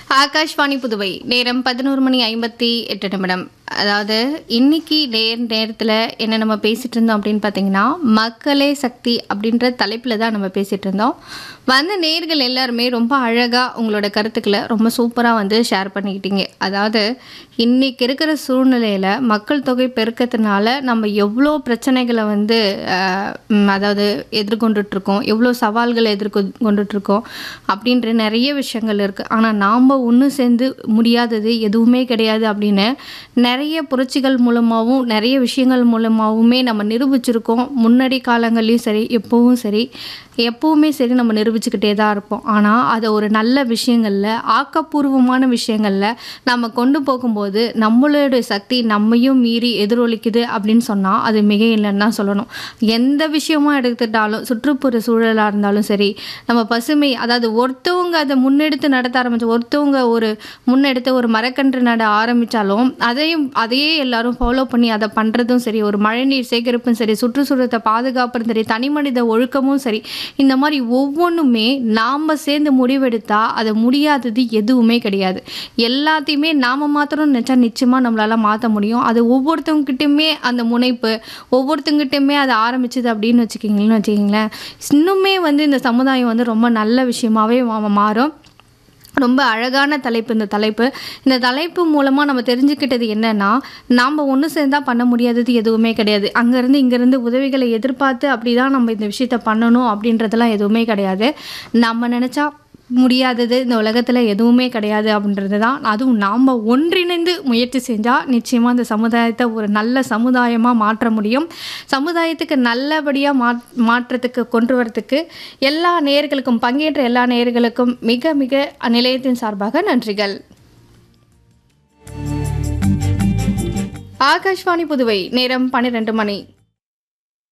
ஆகாஷ்வாணி புதுவை நேரம் பதினோரு மணி ஐம்பத்தி எட்டு நிமிடம் அதாவது இன்னைக்கு நேர் நேரத்தில் என்ன நம்ம பேசிட்டு இருந்தோம் அப்படின்னு பார்த்தீங்கன்னா மக்களே சக்தி அப்படின்ற தலைப்பில் தான் நம்ம பேசிட்டு இருந்தோம் வந்த நேர்கள் எல்லாருமே ரொம்ப அழகாக உங்களோட கருத்துக்களை ரொம்ப சூப்பராக வந்து ஷேர் பண்ணிக்கிட்டீங்க அதாவது இன்னைக்கு இருக்கிற சூழ்நிலையில் மக்கள் தொகை பெருக்கத்தினால நம்ம எவ்வளோ பிரச்சனைகளை வந்து ஆஹ், ம், அதாவது எதிர்கொண்டுட்டு இருக்கோம் எவ்வளோ சவால்களை எதிர்கொண்டுட்டு இருக்கோம் அப்படின்ற நிறைய விஷயங்கள் இருக்குது ஆனால் நாம் ஒன்று சேர்ந்து முடியாதது எதுவுமே கிடையாது அப்படின்னு நிறைய புரட்சிகள் மூலமாகவும் நிறைய விஷயங்கள் மூலமாகவுமே நம்ம நிரூபிச்சிருக்கோம் முன்னாடி காலங்கள்லையும் சரி எப்போவும் சரி எப்போவுமே சரி நம்ம நிரூபிச்சுக்கிட்டே தான் இருப்போம் ஆனால் அதை ஒரு நல்ல விஷயங்களில் ஆக்கப்பூர்வமான விஷயங்களில் நம்ம கொண்டு போகும்போது நம்மளோட சக்தி நம்மையும் மீறி எதிரொலிக்குது அப்படின்னு சொன்னால் அது மிக இல்லைன்னு தான் சொல்லணும் எந்த விஷயமா எடுத்துட்டாலும் சுற்றுப்புற சூழலாக இருந்தாலும் சரி நம்ம பசுமை அதாவது ஒருத்தவங்க அதை முன்னெடுத்து நடத்த ஆரம்பிச்சு ஒருத்தவங்க ஒரு முன்னெடுத்து ஒரு மரக்கன்று நட ஆரம்பித்தாலும் அதையும் அதையே எல்லாரும் ஃபாலோ பண்ணி அதை பண்ணுறதும் சரி ஒரு மழைநீர் சேகரிப்பும் சரி சுற்றுச்சூழலை பாதுகாப்பும் சரி தனி மனித ஒழுக்கமும் சரி இந்த மாதிரி ஒவ்வொன்றுமே நாம் சேர்ந்து முடிவெடுத்தா அது முடியாதது எதுவுமே கிடையாது எல்லாத்தையுமே நாம் மாத்திரம் நினச்சா நிச்சயமாக நம்மளால மாற்ற முடியும் அது ஒவ்வொருத்தவங்ககிட்டயுமே அந்த முனைப்பு ஒவ்வொருத்தங்கிட்டயுமே அது ஆரம்பிச்சது அப்படின்னு வச்சுக்கிங்களேன்னு வச்சுக்கிங்களேன் இன்னுமே வந்து இந்த சமுதாயம் வந்து ரொம்ப நல்ல விஷயமாவே மா- மாறும் ரொம்ப அழகான தலைப்பு இந்த தலைப்பு இந்த தலைப்பு மூலமாக நம்ம தெரிஞ்சுக்கிட்டது என்னன்னா நாம் ஒன்று சேர்ந்தா பண்ண முடியாதது எதுவுமே கிடையாது அங்கேருந்து இங்கேருந்து உதவிகளை எதிர்பார்த்து அப்படி தான் நம்ம இந்த விஷயத்த பண்ணணும் அப்படின்றதெல்லாம் எதுவுமே கிடையாது நம்ம நினச்சா முடியாதது இந்த உலகத்தில் எதுவுமே கிடையாது அப்படின்றது தான் அதுவும் நாம் ஒன்றிணைந்து முயற்சி செஞ்சால் நிச்சயமாக இந்த சமுதாயத்தை ஒரு நல்ல சமுதாயமாக மாற்ற முடியும் சமுதாயத்துக்கு நல்லபடியாக மா மாற்றத்துக்கு கொண்டு வரத்துக்கு எல்லா நேயர்களுக்கும் பங்கேற்ற எல்லா நேயர்களுக்கும் மிக மிக நிலையத்தின் சார்பாக நன்றிகள் ஆகாஷ்வாணி புதுவை நேரம் பன்னிரெண்டு மணி